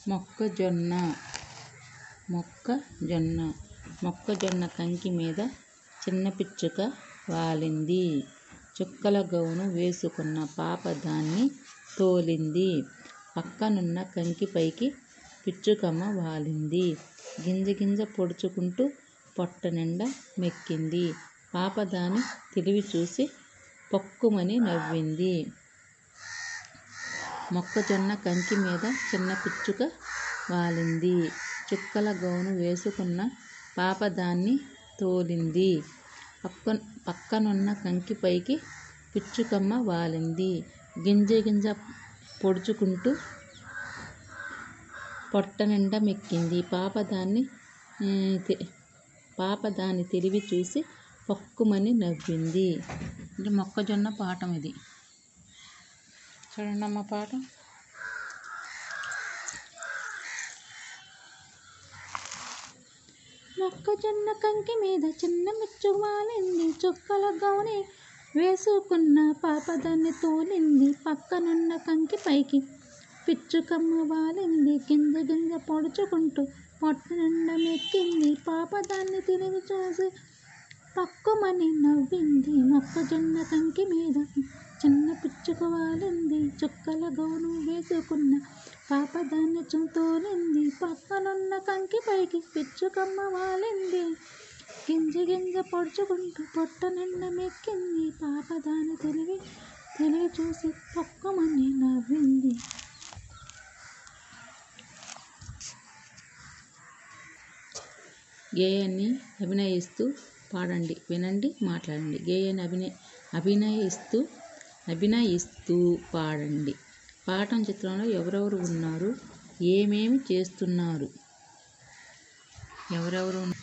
మొక్కజొన్న మొక్కజొన్న మొక్కజొన్న కంకి మీద చిన్న పిచ్చుక వాలింది చుక్కల గౌను వేసుకున్న పాప దాన్ని తోలింది పక్కనున్న కంకి పైకి పిచ్చుకమ్మ వాలింది గింజ గింజ పొడుచుకుంటూ పొట్ట నిండా మెక్కింది పాప దాని తెలివి చూసి పొక్కుమని నవ్వింది మొక్కజొన్న కంకి మీద చిన్న పిచ్చుక వాలింది చుక్కల గౌను వేసుకున్న పాప దాన్ని తోలింది పక్క పక్కనున్న కంకి పైకి పిచ్చుకమ్మ వాలింది గింజ గింజ పొడుచుకుంటూ పొట్ట నిండా మెక్కింది పాప దాన్ని ఆ, తె- పాప దాని తెలివి చూసి పక్కుమని నవ్వింది ఇది మొక్కజొన్న పాఠం ఇది చూడండి అమ్మ పాఠం మొక్కజొన్న కంకి మీద చిన్న మిచ్చు వాలింది చుక్కల గౌని వేసుకున్న పాప దాన్ని తోలింది పక్కనున్న కంకి పైకి పిచ్చుకమ్మ వాలింది గింజ గింజ పొడుచుకుంటూ పొట్ట నిండా మెక్కింది పాప దాన్ని తిరిగి చూసి పక్కుమని నవ్వింది మొక్కజొన్న కంకి మీద చిన్న పిచ్చుక వాలింది చుక్కల గౌను వేసుకున్న పాప దాన్ని తోలింది పక్కనున్న కంకి పైకి పిచ్చుకమ్మ వాలింది గింజ గింజ పొడుచుకుంటూ పొట్ట నిండా మెక్కింది పాప దాని తెలివి తెలివి చూసి పక్కమని నవ్వింది గేయాన్ని అభినయిస్తూ పాడండి వినండి మాట్లాడండి గేయాన్ని అభినయ అభినయిస్తూ అభినయిస్తూ పాడండి పాఠం చిత్రంలో ఎవరెవరు ఉన్నారు ఏమేమి చేస్తున్నారు ఎవరెవరు ఉన్-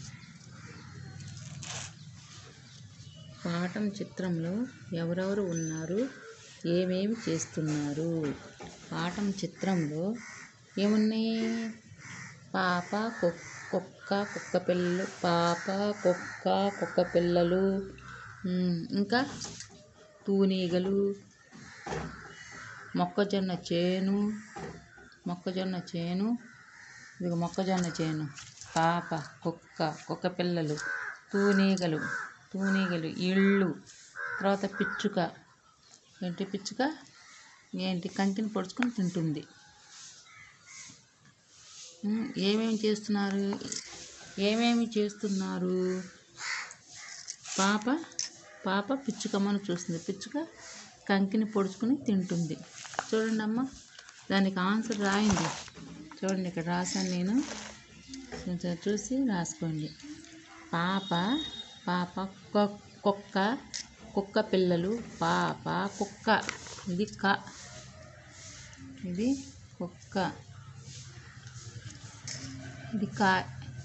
పాఠం చిత్రంలో ఎవరెవరు ఉన్నారు ఏమేమి చేస్తున్నారు పాఠం చిత్రంలో ఏమున్నాయి పాప కుక్- కుక్క కుక్క పిల్లలు పాప కుక్క కుక్క పిల్లలు ఉమ్, ఇంకా తూనీగలు మొక్కజొన్న చేను మొక్కజొన్న చేను ఇదిగో మొక్కజొన్న చేను పాప కుక్క కుక్క పిల్లలు తూనీగలు తూనీగలు ఇళ్ళు తర్వాత పిచ్చుక ఏంటి పిచ్చుక ఏంటి కంకిని పొడుచుకొని తింటుంది ఉమ్, ఏమేమి చేస్తున్నారు ఏమేమి చేస్తున్నారు పాప పాప పిచ్చుకమ్మను చూస్తుంది పిచ్చుక కంకిని పొడుచుకుని తింటుంది చూడండి అమ్మ దానికి ఆన్సర్ రాయింది చూడండి ఇక్కడ రాశాను నేను కొంచెం చూసి రాసుకోండి పాప పాప కొ- కుక్క కుక్క పిల్లలు పాప కుక్క ఇది క ఇది కుక్క ఇది కా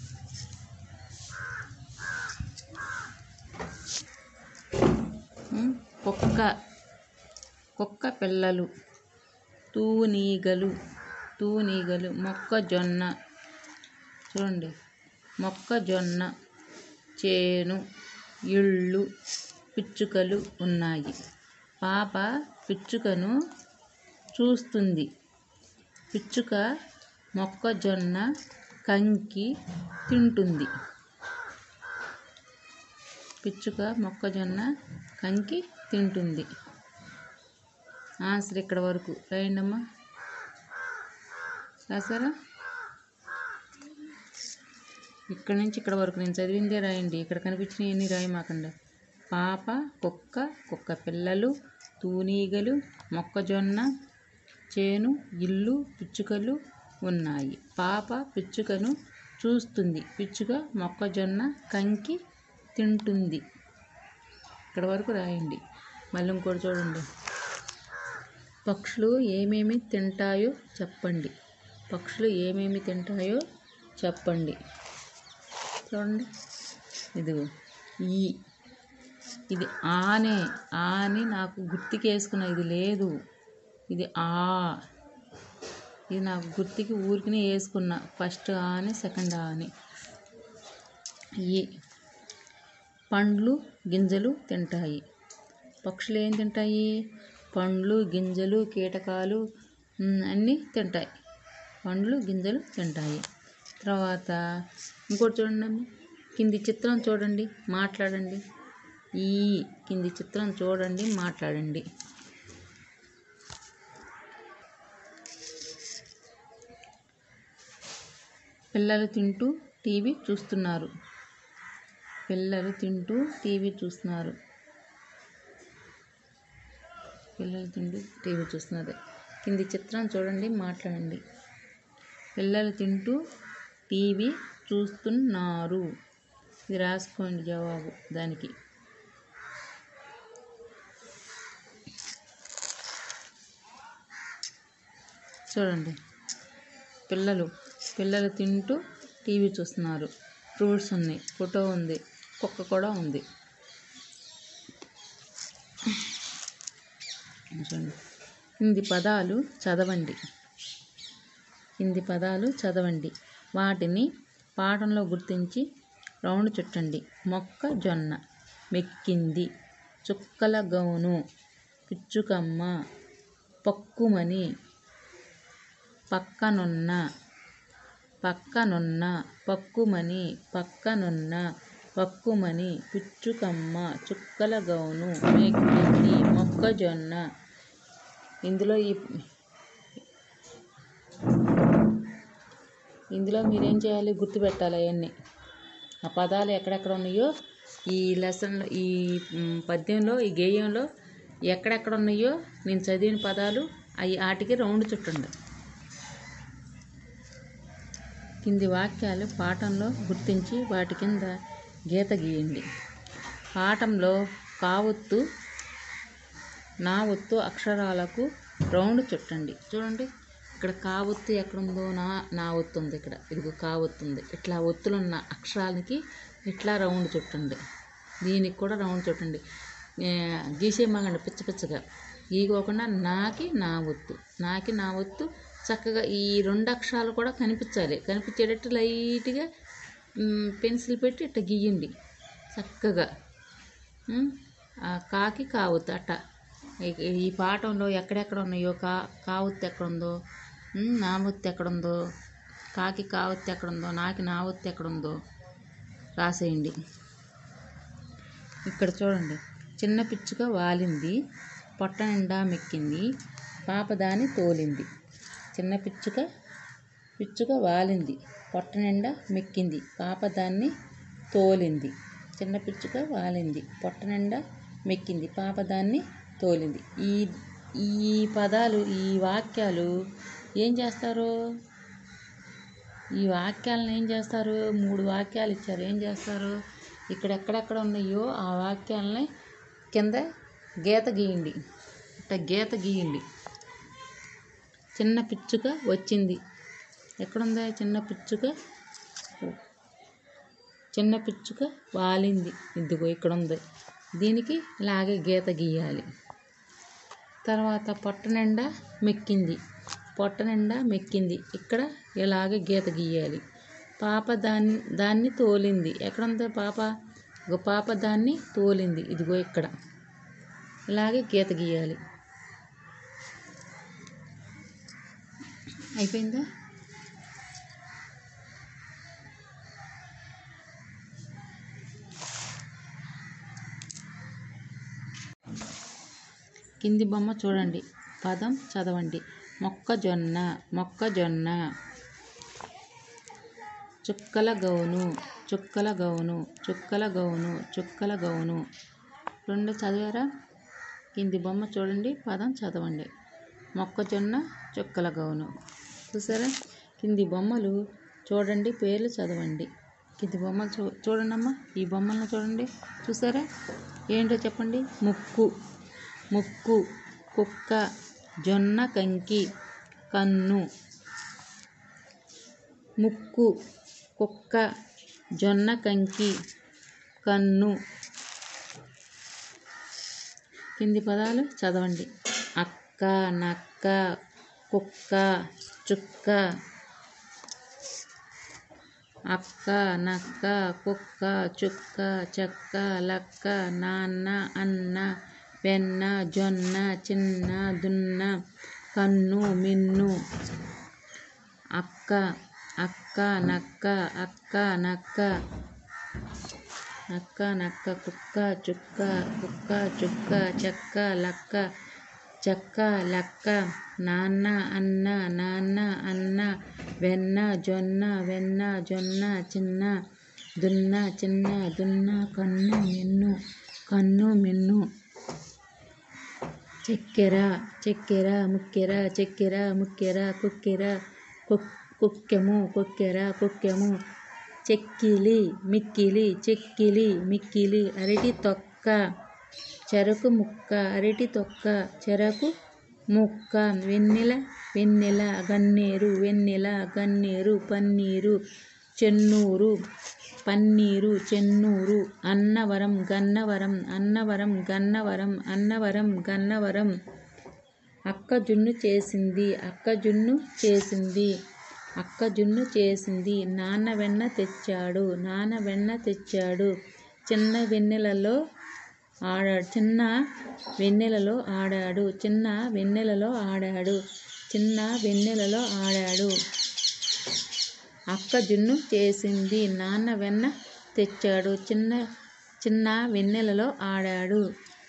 ఉమ్, కుక్క కుక్క పిల్లలు తూనీగలు తూనీగలు మొక్కజొన్న చూడండి మొక్కజొన్న చేను ఇళ్ళు పిచ్చుకలు ఉన్నాయి పాప పిచ్చుకను చూస్తుంది పిచ్చుక మొక్కజొన్న కంకి తింటుంది పిచ్చుక మొక్కజొన్న కంకి తింటుంది ఆన్సర్ ఇక్కడ వరకు రాయండి అమ్మా రాసారా ఇక్కడ నుంచి ఇక్కడ వరకు నేను చదివిందే రాయండి ఇక్కడ కనిపించినవన్నీ రాయమాకండి పాప కుక్క కుక్క పిల్లలు తూనీగలు మొక్కజొన్న చేను ఇల్లు పిచ్చుకలు ఉన్నాయి పాప పిచ్చుకను చూస్తుంది పిచ్చుక మొక్కజొన్న కంకి తింటుంది ఇక్కడ వరకు రాయండి మళ్ళీ ఇంకోటి చూడండి పక్షులు ఏమేమి తింటాయో చెప్పండి పక్షులు ఏమేమి తింటాయో చెప్పండి చూడండి ఇదిగో ఈ ఇది ఆనే ఆని నాకు గుర్తుకేసుకున్న ఇది లేదు ఇది ఆ ఇది నాకు గుర్తుకి ఊరికినే వేసుకున్నా ఫస్ట్ ఆ అని సెకండ్ ఆ అని ఈ పండ్లు గింజలు తింటాయి పక్షులు ఏం తింటాయి పండ్లు గింజలు కీటకాలు ఉమ్, అన్నీ తింటాయి పండ్లు గింజలు తింటాయి తర్వాత ఇంకోటి చూడండి కింది చిత్రం చూడండి మాట్లాడండి ఈ కింది చిత్రం చూడండి మాట్లాడండి పిల్లలు తింటూ టీవీ చూస్తున్నారు పిల్లలు తింటూ టీవీ చూస్తున్నారు పిల్లలు తింటూ టీవీ చూస్తున్నారు కింది చిత్రం చూడండి మాట్లాడండి పిల్లలు తింటూ టీవీ చూస్తున్నారు ఇది రాసుకోండి జవాబు దానికి చూడండి పిల్లలు పిల్లలు తింటూ టీవీ చూస్తున్నారు ఫ్రూట్స్ ఉన్నాయి ఫోటో ఉంది కుక్క కూడా ఉంది చూడండి కింది పదాలు చదవండి కింది పదాలు చదవండి వాటిని పాఠంలో గుర్తించి రౌండ్ చుట్టండి మొక్కజొన్న మెక్కింది చుక్కల గౌను పిచ్చుకమ్మ పక్కుమని పక్కనున్న పక్కనున్న పక్కుమని పక్కనున్న పక్కుమని పిచ్చుకమ్మ చుక్కల గౌను మెక్కింది మొక్కజొన్న ఇందులో ఈ ఇందులో మీరేం చేయాలి గుర్తుపెట్టాలి అవన్నీ ఆ పదాలు ఎక్కడెక్కడ ఉన్నాయో ఈ లెసన్లో ఈ మ్, పద్యంలో ఈ గేయంలో ఎక్కడెక్కడ ఉన్నాయో నేను చదివిన పదాలు అవి వాటికి రౌండ్ చుట్టండి కింది వాక్యాలు పాఠంలో గుర్తించి వాటి కింద గీత గీయండి పాఠంలో కావొత్తు నా ఒత్తు అక్షరాలకు రౌండ్ చుట్టండి చూడండి ఇక్కడ కావొత్తు ఎక్కడుందో నా నా ఒత్తు ఉంది ఇక్కడ ఇదిగో కావొత్తు ఉంది ఇట్లా ఒత్తులున్న అక్షరాలకి ఇట్లా రౌండ్ చుట్టండి దీనికి కూడా రౌండ్ చుట్టండి ఏ, గీసేయమాగండి పిచ్చ పిచ్చగా గీకోకుండా నాకి నా ఒత్తు నాకి నా ఒత్తు చక్కగా ఈ రెండు అక్షరాలు కూడా కనిపించాలి కనిపించేటట్టు లైట్గా మ్, పెన్సిల్ పెట్టి ఇట్లా గీయండి చక్కగా ఉమ్, ఆ కాకి కావద్దు అట్ట ఈ- ఈ పాఠంలో ఎక్కడెక్కడ ఉన్నాయో కా కావత్తు ఎక్కడుందో ఉమ్, నావత్తు ఎక్కడుందో కాకి కావత్తు ఎక్కడుందో నాకి నావత్తు ఎక్కడుందో రాసేయండి ఇక్కడ చూడండి చిన్న పిచ్చుక వాలింది పొట్ట నిండా మెక్కింది పాప దాని తోలింది చిన్న పిచ్చుక పిచ్చుక వాలింది పొట్ట నిండా మెక్కింది పాప దాన్ని తోలింది చిన్న పిచ్చుక వాలింది పొట్ట నిండా మెక్కింది పాప దాన్ని తోలింది ఈ ఈ పదాలు ఈ వాక్యాలు ఏం చేస్తారు ఈ వాక్యాలను ఏం చేస్తారు మూడు వాక్యాలు ఇచ్చారు ఏం చేస్తారు ఇక్కడ ఎక్కడెక్కడ ఉన్నాయో ఆ వాక్యాలని కింద గీత గీయండి ఇట్ట గీత గీయండి చిన్న పిచ్చుక వచ్చింది ఎక్కడుందా చిన్న పిచ్చుక చిన్న పిచ్చుక వాలింది ఇదిగో ఇక్కడ ఉంది దీనికి ఇలాగే గీత గీయాలి తర్వాత పొట్ట నిండా మెక్కింది పొట్ట నిండా మెక్కింది ఇక్కడ ఇలాగే గీత గీయాలి పాప దాన్ని దాన్ని తోలింది ఎక్కడ ఉంది పాప ఇగో పాప దాన్ని తోలింది ఇదిగో ఇక్కడ ఇలాగే గీత గీయాలి అయిపోయిందా కింది బొమ్మ చూడండి పదం చదవండి మొక్కజొన్న మొక్కజొన్న చుక్కల గౌను చుక్కల గౌను చుక్కల గౌను చుక్కల గౌను రెండు చదివారా కింది బొమ్మ చూడండి పదం చదవండి మొక్కజొన్న చుక్కల గౌను చూసారా కింది బొమ్మలు చూడండి పేర్లు చదవండి కింది బొమ్మలు చూ చూడండి అమ్మా ఈ బొమ్మలను చూడండి చూసారా ఏంటో చెప్పండి ముక్కు ముక్కు కుక్క జొన్న కంకి కన్ను ముక్కు కుక్క జొన్న కంకి కన్ను కింది పదాలు చదవండి అక్క నక్క కుక్క చుక్క అక్క నక్క కుక్క చుక్క చెక్క లక్క నాన్న అన్న వెన్న జొన్న చిన్న దున్న కన్ను మిన్ను అక్క అక్క నక్క అక్క నక్క నక్క నక్క కుక్క చుక్క కుక్క చుక్క చెక్క లక్క చెక్క లక్క నాన్న అన్న నాన్న అన్న వెన్న జొన్న వెన్న జొన్న చిన్న దున్న చిన్న దున్న కన్ను మిన్ను కన్ను మిన్ను చెక్కెర చెక్కెర ముక్కెర చెక్కెర ముక్కెర కుక్కెర కుక్ కుక్కెము కుక్కెర కుక్కెము చెక్కిలి మిక్కిలి చెక్కిలి మిక్కిలి అరటి తొక్క చెరకు ముక్క అరటి తొక్క చెరకు ముక్క వెన్నెల వెన్నెల గన్నేరు వెన్నెల గన్నేరు పన్నీరు చెన్నూరు పన్నీరు చెన్నూరు అన్నవరం గన్నవరం అన్నవరం గన్నవరం అన్నవరం గన్నవరం అక్క జున్ను చేసింది అక్క జున్ను చేసింది అక్క జున్ను చేసింది నాన్న వెన్న తెచ్చాడు నాన్న వెన్న తెచ్చాడు చిన్న వెన్నెలలో ఆడాడు చిన్న వెన్నెలలో ఆడాడు చిన్న వెన్నెలలో ఆడాడు చిన్న వెన్నెలలో ఆడాడు అక్క జున్ను చేసింది నాన్న వెన్న తెచ్చాడు చిన్న చిన్న వెన్నెలలో ఆడాడు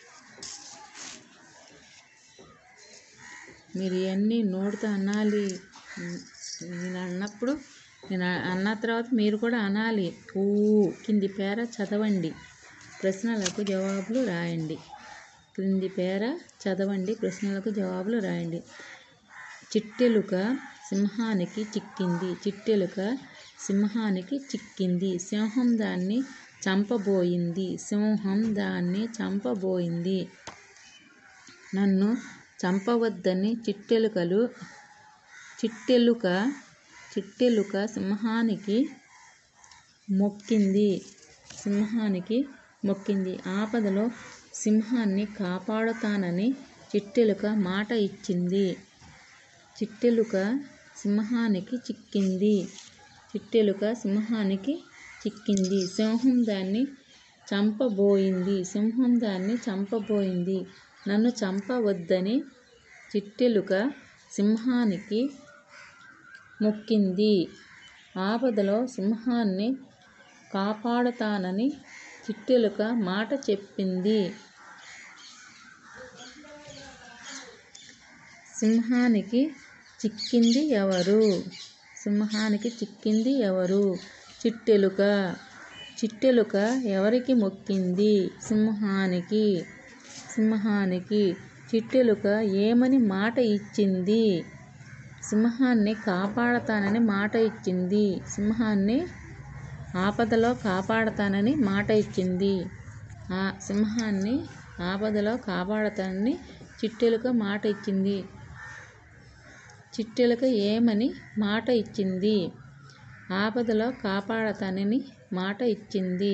మీరు ఇవన్నీ నోటితో అనాలి నేను అన్నప్పుడు నేను అన్న తర్వాత మీరు కూడా అనాలి ఊ కింది పేర చదవండి ప్రశ్నలకు జవాబులు రాయండి క్రింది పేర చదవండి ప్రశ్నలకు జవాబులు రాయండి చిట్టెలుక సింహానికి చిక్కింది చిట్టెలుక సింహానికి చిక్కింది సింహం దాన్ని చంపబోయింది సింహం దాన్ని చంపబోయింది నన్ను చంపవద్దని చిట్టెలుకలు చిట్టెలుక చిట్టెలుక సింహానికి మొక్కింది సింహానికి మొక్కింది ఆపదలో సింహాన్ని కాపాడుతానని చిట్టెలుక మాట ఇచ్చింది చిట్టెలుక సింహానికి చిక్కింది చిట్టెలుక సింహానికి చిక్కింది సింహం దాన్ని చంపబోయింది సింహం దాన్ని చంపబోయింది నన్ను చంపవద్దని చిట్టెలుక సింహానికి మొక్కింది ఆపదలో సింహాన్ని కాపాడుతానని చిట్టెలుక మాట చెప్పింది సింహానికి చిక్కింది ఎవరు సింహానికి చిక్కింది ఎవరు చిట్టెలుక చిట్టెలుక ఎవరికి మొక్కింది సింహానికి సింహానికి చిట్టెలుక ఏమని మాట ఇచ్చింది సింహాన్ని కాపాడతానని మాట ఇచ్చింది సింహాన్ని ఆపదలో కాపాడతానని మాట ఇచ్చింది ఆ సింహాన్ని ఆపదలో కాపాడతానని చిట్టెలుక మాట ఇచ్చింది చిట్టెలుక ఏమని మాట ఇచ్చింది ఆపదలో కాపాడతానని మాట ఇచ్చింది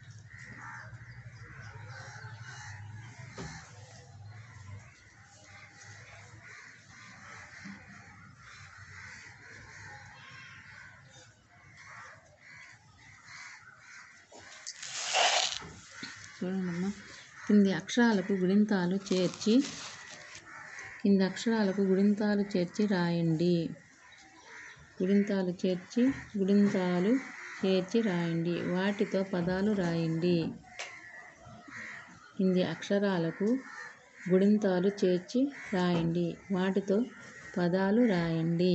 చూడండమ్మా కింది అక్షరాలకు గుణింతాలు చేర్చి కింది అక్షరాలకు గుణింతాలు చేర్చి రాయండి గుణింతాలు చేర్చి గుణింతాలు చేర్చి రాయండి వాటితో పదాలు రాయండి కింది అక్షరాలకు గుణింతాలు చేర్చి రాయండి వాటితో పదాలు రాయండి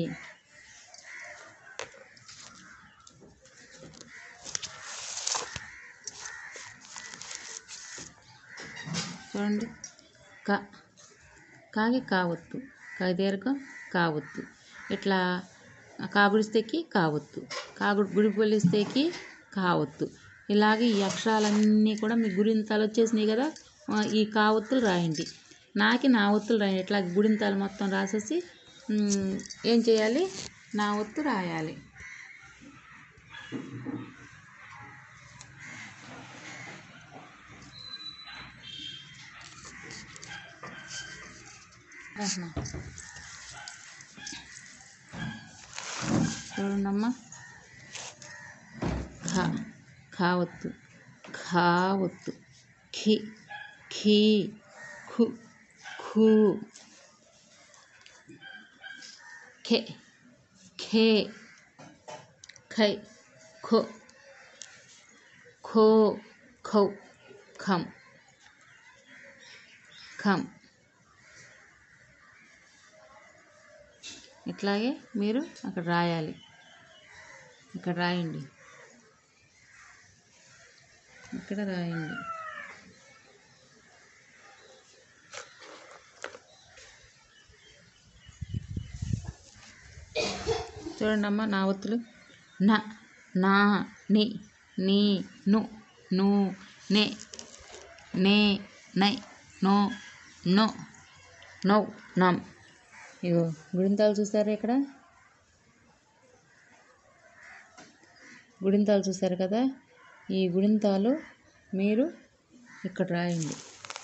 చూడండి క కాకి కావత్తు కదేరకం కావత్తు ఇట్లా కాగుడిస్తేకి కావత్తు కాగుడు గుడి పొలిస్తేకి కావత్తు ఇలాగే ఈ అక్షరాలన్నీ కూడా మీ గుడింతాలు వచ్చేసినాయి కదా ఆ, ఈ కావత్తులు రాయండి నాకి నా ఒత్తులు రాయండి ఇట్లా గుడింతాలు మొత్తం రాసేసి మ్, ఏం చేయాలి నా ఒత్తు రాయాలి రాసిన చూడండమ్మా ఖ ఖావత్తు ఖావత్తు ఖి ఖీ ఖు ఖు ఖె ఖే ఖై ఖో ఖో ఖౌ ఖం ఖం ఇట్లాగే మీరు అక్కడ రాయాలి ఇక్కడ రాయండి ఇక్కడ రాయండి చూడండి అమ్మ నా ఒత్తులు న నా ని నీ ను ను నే నే నై నో నో నో నమ్ ఇగో గుడింతాలు చూసారా ఇక్కడ గుడింతాలు చూసారు కదా ఈ గుడింతాలు మీరు ఇక్కడ రాయండి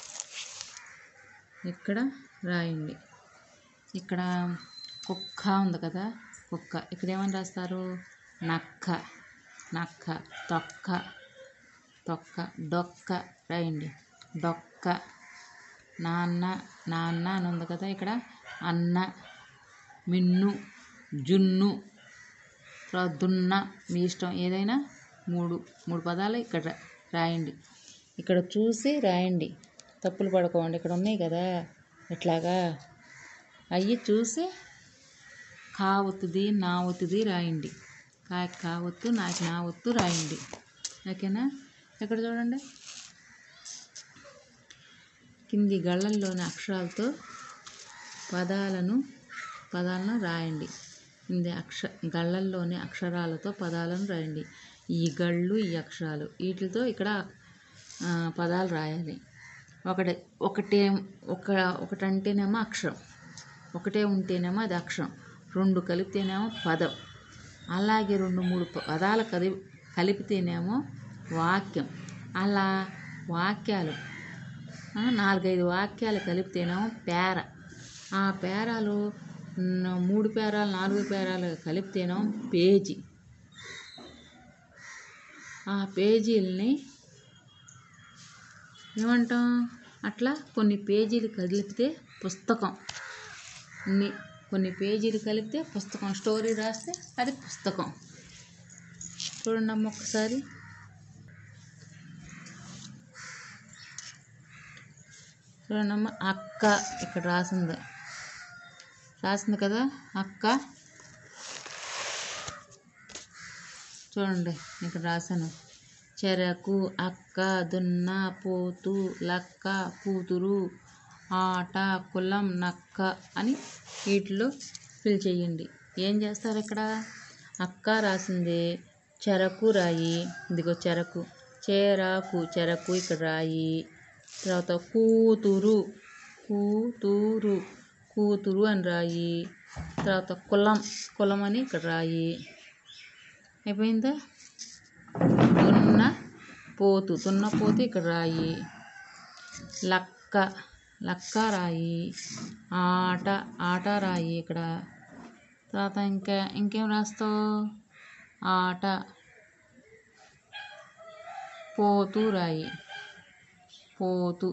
ఇక్కడ రాయండి ఇక్కడ కుక్క ఉంది కదా కుక్క ఇక్కడ ఏమని రాస్తారు నక్క నక్క తొక్క తొక్క డొక్క రాయండి డొక్క నాన్న నాన్న అని ఉంది కదా ఇక్కడ అన్న మిన్ను జున్ను తర్వాత దున్న మీ ఇష్టం ఏదైనా మూడు మూడు పదాలు ఇక్కడ రా- రాయండి ఇక్కడ చూసి రాయండి తప్పులు పడుకోండి ఇక్కడ ఉన్నాయి కదా ఇట్లాగా అవి చూసి కా ఒత్తుది నా ఒత్తుది రాయండి కాకి కా ఒత్తు నాకు నా ఒత్తు రాయండి ఓకేనా ఇక్కడ చూడండి కింది గళ్ళల్లోని అక్షరాలతో పదాలను పదాలను రాయండి కింది అక్ష గళ్ళల్లోని అక్షరాలతో పదాలను రాయండి ఈ గళ్ళు ఈ అక్షరాలు వీటితో ఇక్కడ ఆ, పదాలు రాయాలి ఒకటి ఒకటే ఒక ఒకటంటేనేమో అక్షరం ఒకటే ఉంటేనేమో అది అక్షరం రెండు కలిపితేనేమో పదం అలాగే రెండు మూడు పదాలు కలి కలిపితేనేమో వాక్యం అలా వాక్యాలు ఆ, నాలుగైదు వాక్యాలు కలిపితేనేమో పేర ఆ పేరాలు న- మూడు పేరాలు నాలుగు పేరాలు కలిపితేనేమో పేజీ ఆ పేజీలని ఏమంటాం అట్లా కొన్ని పేజీలు కలిపితే పుస్తకం కొన్ని కొన్ని పేజీలు కలిపితే పుస్తకం స్టోరీ రాస్తే అది పుస్తకం చూడండి అమ్మ ఒక్కసారి చూడండి అమ్మ అక్క ఇక్కడ రాసింది రాసింది కదా అక్క చూడండి ఇక్కడ రాశాను చెరకు అక్క దున్న పోతు లక్క కూతురు ఆట కులం నక్క అని వీటిలో ఫిల్ చేయండి ఏం చేస్తారు ఇక్కడ అక్క రాసింది చెరకు రాయి ఇదిగో చెరకు చేరాకు చెరకు ఇక్కడ రాయి తర్వాత కూతురు కూతురు కూతురు అని రాయి తర్వాత కులం కులం అని ఇక్కడ రాయి అయిపోయిందా దున్న పోతు దున్న పోతు ఇక్కడ రాయి లక్క లక్క రాయి ఆట ఆట రాయి ఇక్కడ తర్వాత ఇంకా ఇంకేం రాస్తావు ఆట పోతు రాయి పోతు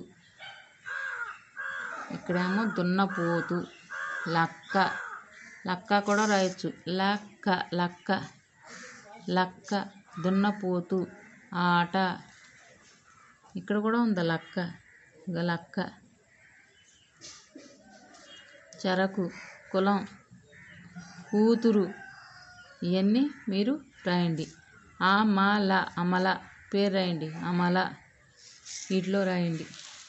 ఇక్కడేమో దున్నపోతు లక్క లక్క కూడా రాయొచ్చు లక్క లక్క లక్క దున్నపోతు ఆట ఇక్కడ కూడా ఉందా లక్క ఇక లక్క చెరకు కులం కూతురు ఇవన్నీ మీరు రాయండి అమల అమల పేరు రాయండి అమల వీటిలో రాయండి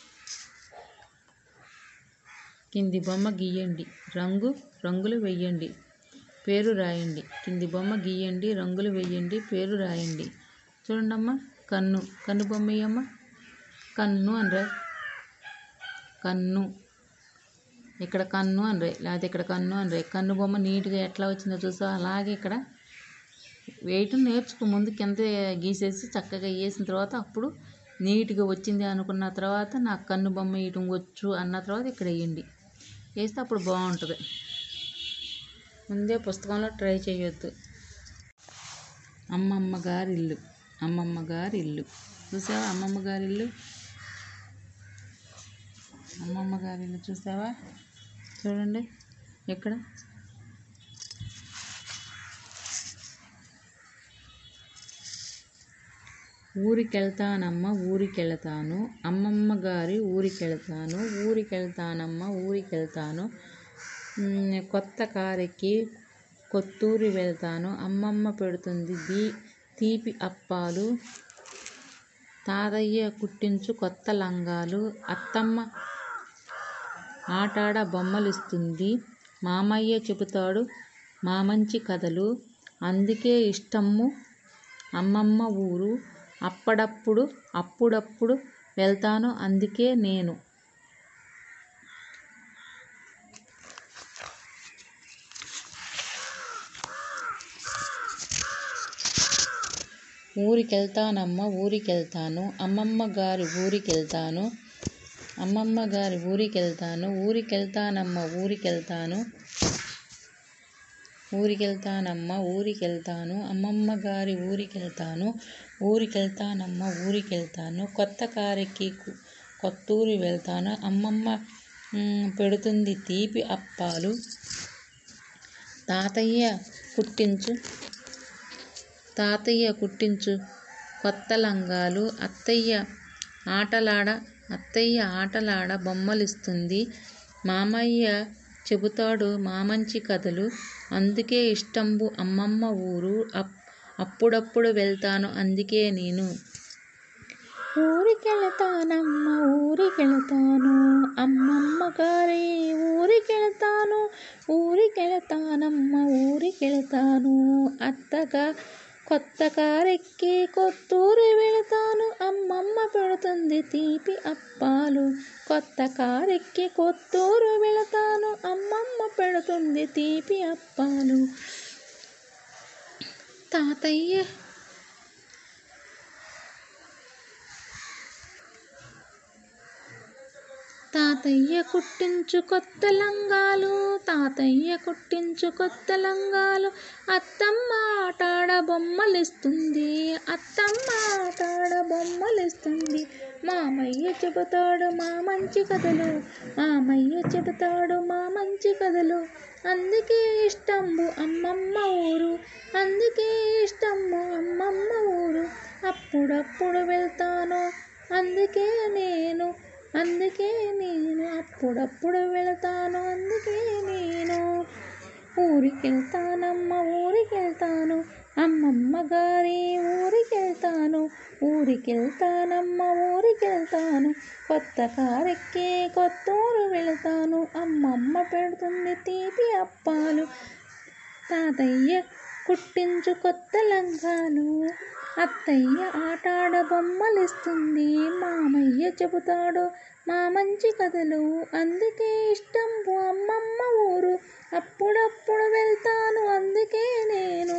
కింది బొమ్మ గీయండి రంగు రంగులు వెయ్యండి పేరు రాయండి కింది బొమ్మ గీయండి రంగులు వెయ్యండి పేరు రాయండి చూడండమ్మా కన్ను కన్ను బొమ్మ వేయమ్మా కన్ను అనరా కన్ను ఇక్కడ కన్ను అనరే లేకపోతే ఇక్కడ కన్ను అనరే కన్ను బొమ్మ నీట్గా ఎట్లా వచ్చిందో చూసా అలాగే ఇక్కడ వేయటం నేర్చుకో ముందు కింద గీసేసి చక్కగా వేసిన తర్వాత అప్పుడు నీట్గా వచ్చింది అనుకున్న తర్వాత నాకు కన్ను బొమ్మ వేయటం వచ్చు అన్న తర్వాత ఇక్కడ వేయండి వేస్తే అప్పుడు బాగుంటుంది ముందే పుస్తకంలో ట్రై చేయొద్దు అమ్మమ్మ గారి ఇల్లు అమ్మమ్మ గారి ఇల్లు చూసావా అమ్మమ్మ గారి ఇల్లు అమ్మమ్మ గారి ఇల్లు చూసావా చూడండి ఎక్కడ ఊరికెళ్తానమ్మ ఊరికెళతాను అమ్మమ్మ గారి ఊరికెళతాను ఊరికెళ్తానమ్మ ఊరికెళతాను కొత్త కారెక్కి కొత్తూరు వెళతాను అమ్మమ్మ పెడుతుంది దీ తీపి అప్పాలు తాతయ్య కుట్టించు కొత్త లంగాలు అత్తమ్మ ఆటాడ బొమ్మలిస్తుంది మామయ్య చెబుతాడు మామంచి కథలు అందుకే ఇష్టమ్ము అమ్మమ్మ ఊరు అప్పుడప్పుడు అప్పుడప్పుడు వెళ్తాను అందుకే నేను ఊరికెళ్తానమ్మ ఊరికెళ్తాను అమ్మమ్మ గారి ఊరికెళ్తాను అమ్మమ్మ గారి ఊరికెళ్తాను ఊరికెళ్తానమ్మ ఊరికెళ్తాను ఊరికెళ్తానమ్మ ఊరికెళ్తాను అమ్మమ్మ గారి ఊరికెళ్తాను ఊరికెళ్తానమ్మ ఊరికెళ్తాను కొత్త కారెక్కి కొత్తూరు వెళ్తాను అమ్మమ్మ పెడుతుంది తీపి అప్పాలు తాతయ్య కుట్టించు తాతయ్య కుట్టించు కొత్త లంగాలు అత్తయ్య ఆటలాడ అత్తయ్య ఆటలాడ బొమ్మలిస్తుంది మామయ్య చెబుతాడు మామంచి కథలు అందుకే ఇష్టంబు అమ్మమ్మ ఊరు అప్పుడప్పుడు వెళ్తాను అందుకే నేను ఊరికెళతానమ్మ ఊరికెళతాను అమ్మమ్మ గారి ఊరికెళతాను ఊరికెళతానమ్మ ఊరికెళతాను అత్తగా కొత్త కారెక్కి కొత్తూరు వెళతాను అమ్మమ్మ పెడుతుంది తీపి అప్పాలు కొత్త కారెక్కి కొత్తూరు వెళతాను అమ్మమ్మ పెడుతుంది తీపి అప్పాలు తాతయ్య తాతయ్య కుట్టించు కొత్త లంగాలు తాతయ్య కుట్టించు కొత్త లంగాలు అత్తమ్మ ఆటాడ బొమ్మలిస్తుంది అత్తమ్మ ఆటాడ బొమ్మలిస్తుంది మామయ్య చెబుతాడు మా మంచి కథలు మామయ్య చెబుతాడు మా మంచి కథలు అందుకే ఇష్టంబు అమ్మమ్మ ఊరు అందుకే ఇష్టము అమ్మమ్మ ఊరు అప్పుడప్పుడు వెళ్తాను అందుకే నేను అందుకే నేను అప్పుడప్పుడు వెళతాను అందుకే నేను ఊరికెళ్తానమ్మ ఊరికెళ్తాను అమ్మమ్మ గారి ఊరికెళ్తాను ఊరికెళ్తానమ్మ ఊరికెళ్తాను కొత్త కారెక్కి కొత్తూరు వెళతాను అమ్మమ్మ పెడుతుంది తీపి అప్పాలు తాతయ్య కుట్టించు కొత్త లంగాలు అత్తయ్య ఆటాడ బొమ్మలిస్తుంది మామయ్య చెబుతాడు మా మంచి కథలు అందుకే ఇష్టం అమ్మమ్మ ఊరు అప్పుడప్పుడు వెళ్తాను అందుకే నేను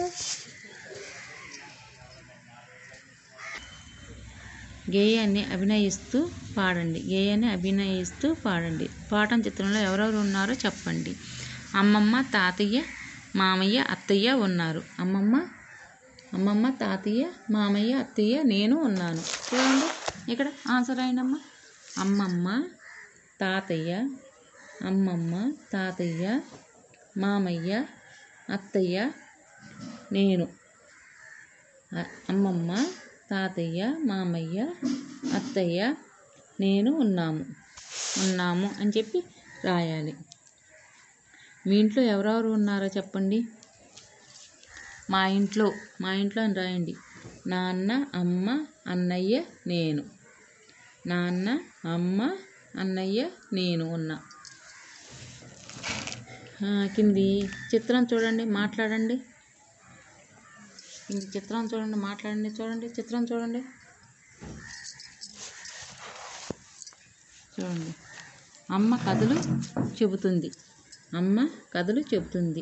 గేయాన్ని అభినయిస్తూ పాడండి గేయాన్ని అభినయిస్తూ పాడండి పాఠం చిత్రంలో ఎవరెవరు ఉన్నారో చెప్పండి అమ్మమ్మ తాతయ్య మామయ్య అత్తయ్య ఉన్నారు అమ్మమ్మ అమ్మమ్మ తాతయ్య మామయ్య అత్తయ్య నేను ఉన్నాను చూడండి ఇక్కడ ఆన్సర్ అయినమ్మ అమ్మమ్మ తాతయ్య అమ్మమ్మ తాతయ్య మామయ్య అత్తయ్య నేను అ- అమ్మమ్మ తాతయ్య మామయ్య అత్తయ్య నేను ఉన్నాము ఉన్నాము అని చెప్పి రాయాలి మీ ఇంట్లో ఎవరెవరు ఉన్నారో చెప్పండి మా ఇంట్లో మా ఇంట్లో అని రాయండి నాన్న అమ్మ అన్నయ్య నేను నాన్న అమ్మ అన్నయ్య నేను ఉన్నా ఆ, కింది చిత్రం చూడండి మాట్లాడండి కింది చిత్రం చూడండి మాట్లాడండి చూడండి చిత్రం చూడండి చూడండి అమ్మ కథలు చెబుతుంది అమ్మ కథలు చెబుతుంది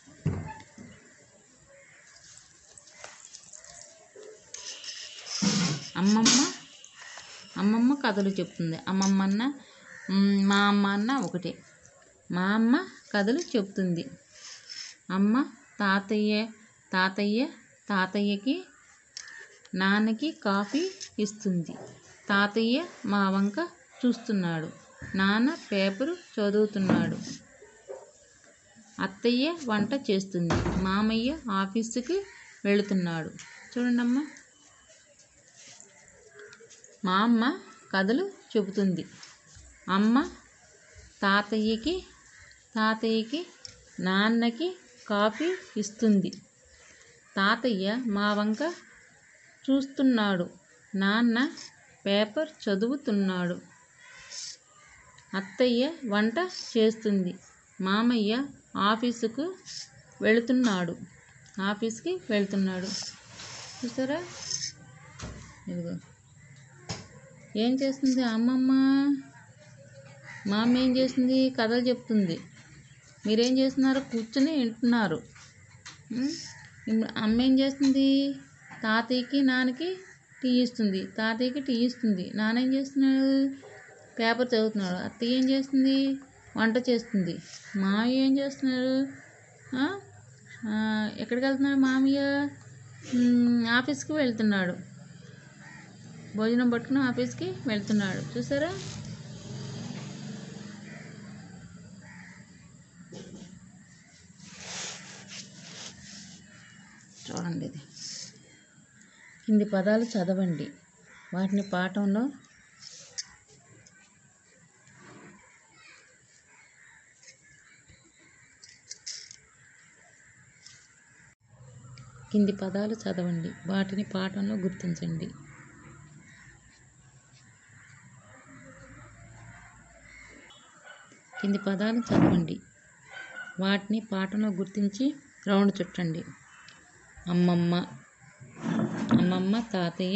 అమ్మమ్మ అమ్మమ్మ కథలు చెప్తుంది అమ్మమ్మ అన్న మ్, మా అమ్మ అన్న ఒకటే మా అమ్మ కథలు చెప్తుంది అమ్మ తాతయ్య తాతయ్య తాతయ్యకి నాన్నకి కాఫీ ఇస్తుంది తాతయ్య మా వంక చూస్తున్నాడు నాన్న పేపరు చదువుతున్నాడు అత్తయ్య వంట చేస్తుంది మామయ్య ఆఫీసుకి వెళుతున్నాడు చూడండి అమ్మా మా అమ్మ కథలు చెబుతుంది అమ్మ తాతయ్యకి తాతయ్యకి నాన్నకి కాఫీ ఇస్తుంది తాతయ్య మా వంక చూస్తున్నాడు నాన్న పేపర్ చదువుతున్నాడు అత్తయ్య వంట చేస్తుంది మామయ్య ఆఫీసుకు వెళుతున్నాడు ఆఫీస్కి వెళ్తున్నాడు చూసారా ఇదిగో ఏం చేస్తుంది అమ్మమ్మ మా అమ్మ ఏం చేస్తుంది కథలు చెప్తుంది మీరేం చేస్తున్నారు కూర్చుని వింటున్నారు ఉం? ఇప్పుడు అమ్మ ఏం చేస్తుంది తాతయ్యకి నాన్నకి టీ ఇస్తుంది తాతయ్యకి టీ ఇస్తుంది నాన్న ఏం చేస్తున్నాడు పేపర్ చదువుతున్నాడు అత్తయ్య ఏం చేస్తుంది వంట చేస్తుంది మామయ్య ఏం చేస్తున్నారు ఆ? ఆ, ఎక్కడికి వెళ్తున్నాడు మామయ్య ఉమ్, ఆఫీస్కి వెళ్తున్నాడు భోజనం పట్టుకుని ఆఫీస్కి వెళ్తున్నాడు చూసారా చూడండి ఇది కింది పదాలు చదవండి వాటిని పాఠంలో కింది పదాలు చదవండి వాటిని పాఠంలో గుర్తించండి కింది పదాలు చదవండి వాటిని పాఠంలో గుర్తించి రౌండ్ చుట్టండి అమ్మమ్మ అమ్మమ్మ తాతయ్య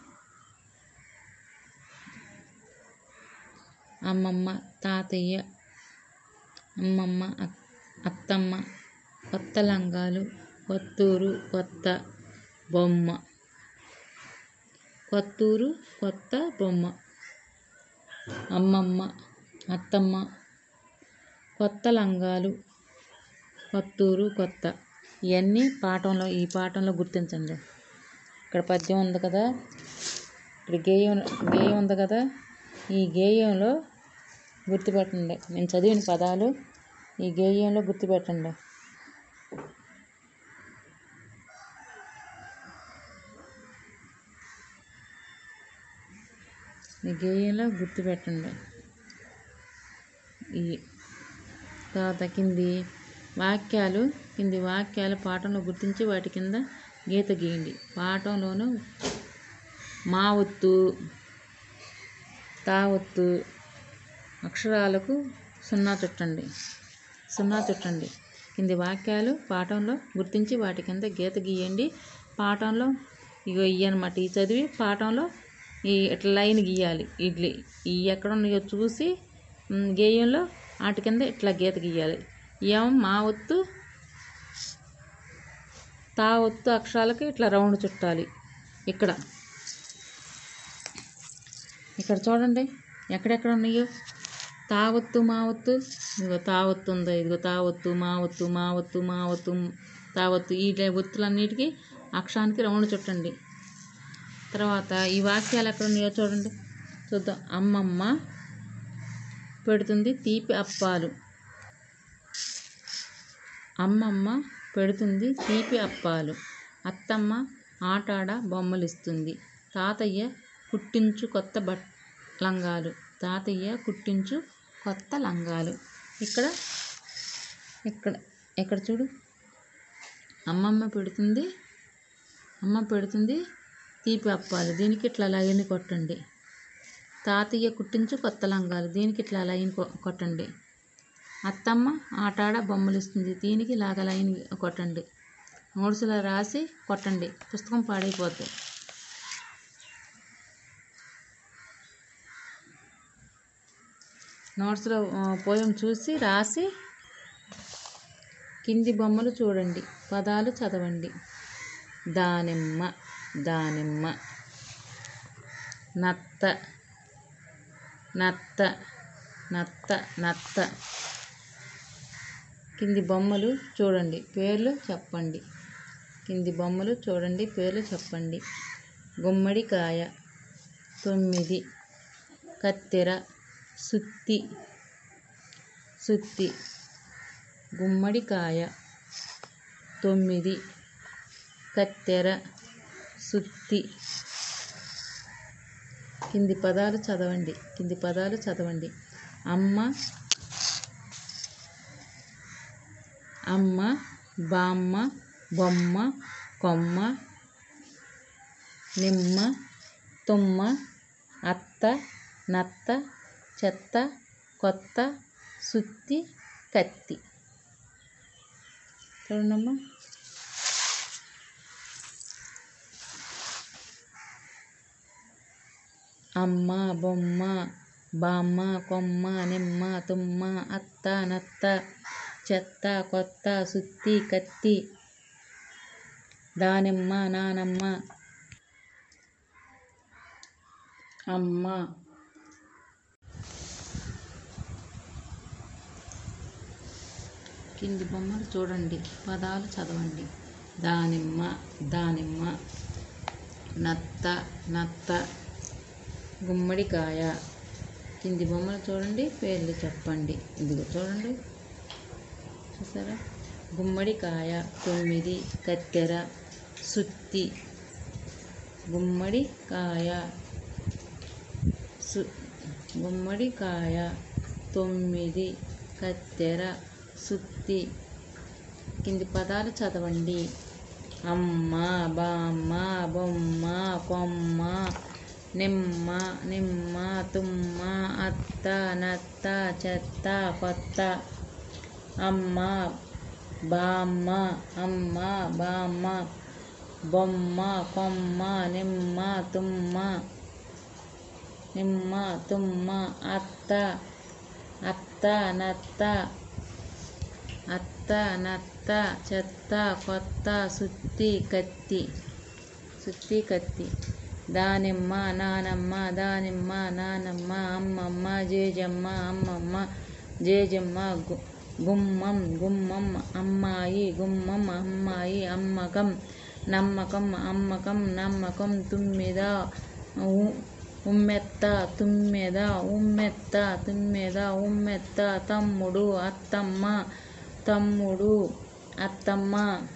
అమ్మమ్మ తాతయ్య అమ్మమ్మ అత్- అత్తమ్మ కొత్త లంగాలు కొత్తూరు కొత్త బొమ్మ కొత్తూరు కొత్త బొమ్మ అమ్మమ్మ అత్తమ్మ కొత్త లంగాలు కొత్తూరు కొత్త ఇవన్నీ పాఠంలో ఈ పాఠంలో గుర్తించండి ఇక్కడ పద్యం ఉంది కదా ఇక్కడ గేయం గేయం ఉంది కదా ఈ గేయంలో గుర్తుపెట్టండి నేను చదివిన పదాలు ఈ గేయంలో గుర్తుపెట్టండి ఈ గేయంలో గుర్తుపెట్టండి ఈ తర్వాత కింది వాక్యాలు కింది వాక్యాలు పాఠంలో గుర్తించి వాటి కింద గీత గీయండి పాఠంలోను మా ఒత్తు తా ఒత్తు అక్షరాలకు సున్నా చుట్టండి సున్నా చుట్టండి కింది వాక్యాలు పాఠంలో గుర్తించి వాటి కింద గీత గీయండి పాఠంలో ఇగో ఇవి అనమాట ఈ చదివి పాఠంలో ఈ ఇట్లా లైన్ గీయాలి ఇడ్లీ ఈ ఎక్కడ ఉన్నాయో చూసి మ్, గేయంలో వాటి కింద ఇట్లా గీత గీయాలి ఏం మా ఒత్తు తా ఒత్తు అక్షరాలకి ఇట్లా రౌండ్ చుట్టాలి ఇక్కడ ఇక్కడ చూడండి ఎక్కడెక్కడ ఉన్నాయో తావత్తు మావత్తు ఇదిగో తావత్తు ఉందో ఇదిగో తావత్తు మావత్తు మావత్తు మావత్తు తావత్తు ఈ టై- ఒత్తులన్నిటికీ అక్షరానికి రౌండ్ చుట్టండి తర్వాత ఈ వాక్యాలు ఎక్కడ ఉన్నాయో చూడండి చూద్దాం అమ్మమ్మ పెడుతుంది తీపి అప్పాలు అమ్మమ్మ పెడుతుంది తీపి అప్పాలు అత్తమ్మ ఆటాడ బొమ్మలు ఇస్తుంది తాతయ్య కుట్టించు కొత్త బట్ లంగాలు తాతయ్య కుట్టించు కొత్త లంగాలు ఇక్కడ ఇక్కడ ఇక్కడ చూడు అమ్మమ్మ పెడుతుంది అమ్మ పెడుతుంది తీపి అప్పాలు దీనికి ఇట్లా లైన్ కొట్టండి తాతయ్య కుట్టించు కొత్త లంగాలు దీనికి ఇట్లా లైన్ కొ- కొట్టండి అత్తమ్మ ఆటాడ బొమ్మలు ఇస్తుంది దీనికి ఇలాగ లైన్ కొట్టండి నోట్స్లో రాసి కొట్టండి పుస్తకం పాడైపోద్ది నోట్స్లో పోయం చూసి రాసి కింది బొమ్మలు చూడండి పదాలు చదవండి దానిమ్మ దానిమ్మ నత్త నత్త నత్త నత్త కింది బొమ్మలు చూడండి పేర్లు చెప్పండి కింది బొమ్మలు చూడండి పేర్లు చెప్పండి గుమ్మడికాయ తొమ్మిది కత్తెర సుత్తి సుత్తి గుమ్మడికాయ తొమ్మిది కత్తెర సుత్తి కింది పదాలు చదవండి కింది పదాలు చదవండి అమ్మ అమ్మ బామ్మ బొమ్మ కొమ్మ నిమ్మ తుమ్మ అత్త నత్త చెత్త కొత్త సుత్తి కత్తి చూడండమ్మా అమ్మ బొమ్మ బామ్మ కొమ్మ నిమ్మ తుమ్మ అత్త నత్త చెత్త కొత్త సుత్తి కత్తి దానిమ్మ నానమ్మ అమ్మ కింది బొమ్మలు చూడండి పదాలు చదవండి దానిమ్మ దానిమ్మ నత్త నత్త గుమ్మడికాయ కింది బొమ్మలు చూడండి పేర్లు చెప్పండి ఇదిగో చూడండి చూసారా గుమ్మడికాయ తొమ్మిది కత్తెర సుత్తి గుమ్మడికాయ సు గుమ్మడికాయ తొమ్మిది కత్తెర సుత్తి కింది పదాలు చదవండి అమ్మ బామ్మ బొమ్మ కొమ్మ నిమ్మ నిమ్మ తుమ్మ అత్త నత్త చెత్త కొత్త అమ్మ బామ్మ అమ్మ బామ్మ బొమ్మ కొమ్మ నిమ్మ తుమ్మ నిమ్మ తుమ్మ అత్త అత్త నత్త అత్త నత్త చెత్త కొత్త సుత్తి కత్తి సుత్తి కత్తి దానిమ్మ నానమ్మ దానిమ్మ నానమ్మ అమ్మమ్మ జేజమ్మ అమ్మమ్మ జేజమ్మ గు గుమ్మం గుమ్మం అమ్మాయి గుమ్మం అమ్మాయి అమ్మకం నమ్మకం అమ్మకం నమ్మకం తుమ్మిద ఉ- ఉమ్మెత్త తుమ్మెద ఉమ్మెత్త తుమ్మెద ఉమ్మెత్త తమ్ముడు అత్తమ్మ తమ్ముడు అత్తమ్మ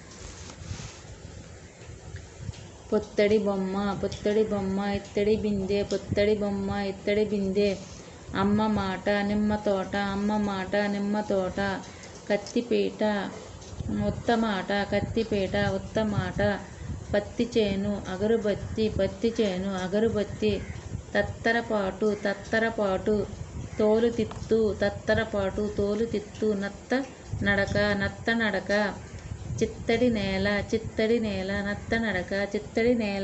పొత్తడి బొమ్మ పొత్తడి బొమ్మ ఇత్తడి బిందె పొత్తడి బొమ్మ ఇత్తడి బిందె అమ్మ మాట నిమ్మ తోట అమ్మ మాట నిమ్మ తోట కత్తిపీట ఉత్త మాట కత్తిపీట ఉత్త మాట పత్తి చేను అగరుబత్తి పత్తి చేను అగరుబత్తి తత్తరపాటు తత్తరపాటు తోలు తిత్తు తత్తరపాటు తోలు తిత్తు నత్త నడక నత్త నడక చిత్తడి నేల చిత్తడి నేల నత్త నడక చిత్తడి నేల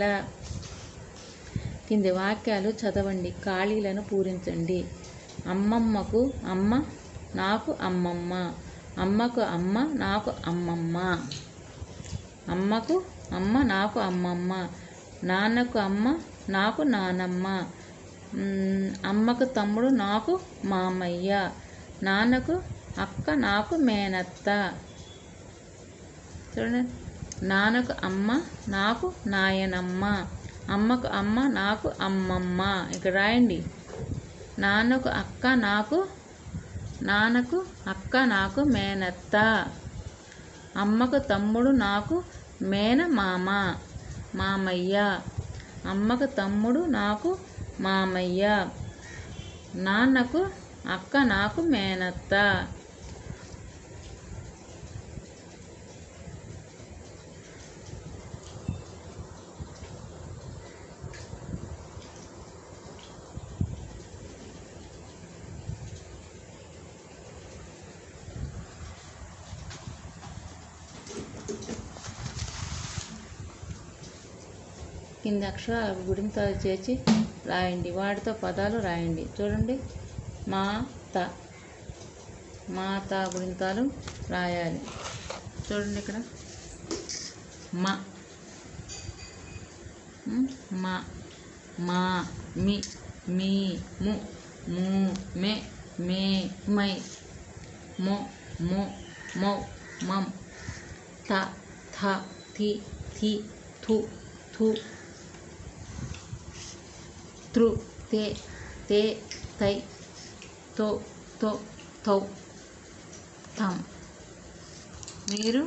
కింది వాక్యాలు చదవండి ఖాళీలను పూరించండి అమ్మమ్మకు అమ్మ నాకు అమ్మమ్మ అమ్మకు అమ్మ నాకు అమ్మమ్మ అమ్మకు అమ్మ నాకు అమ్మమ్మ నాన్నకు అమ్మ నాకు నానమ్మ మ్, అమ్మకు తమ్ముడు నాకు మామయ్య నాన్నకు అక్క నాకు మేనత్త చూడండి నాన్నకు అమ్మ నాకు నాయనమ్మ అమ్మకు అమ్మ నాకు అమ్మమ్మ ఇక్కడ రాయండి నాన్నకు అక్క నాకు నాన్నకు అక్క నాకు మేనత్త అమ్మకు తమ్ముడు నాకు మేన మామ మామయ్య అమ్మకు తమ్ముడు నాకు మామయ్య నాన్నకు అక్క నాకు మేనత్త కింద అక్షరాలు గుడింతాలు చేర్చి రాయండి వాటితో పదాలు రాయండి చూడండి మాత మాత గుడింతాలు రాయాలి చూడండి ఇక్కడ మా ఉమ్, మా మా మీ మీ ము ము మే మే మై మొ మొ మౌ మం త థ థి థి థు థు త్రు తే తే తై తో తో థౌ థం మీరు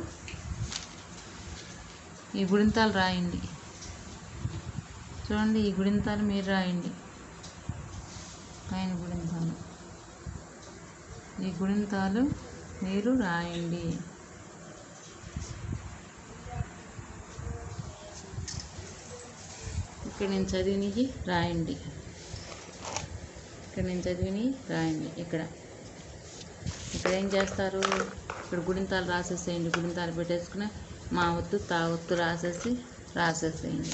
ఈ గుడింతాలు రాయండి చూడండి ఈ గుడింతాలు మీరు రాయండి పైన గుణింతాలు ఈ గుణింతాలు మీరు రాయండి ఇక్కడ నేను చదివినవి రాయండి ఇక్కడ నేను చదివినవి రాయండి ఇక్కడ ఇక్కడ ఏం చేస్తారు ఇక్కడ గుడింతాలు రాసేసేయండి గుడింతాలు పెట్టేసుకుని మా ఒత్తు తా ఒత్తు రాసేసి రాసేసేయండి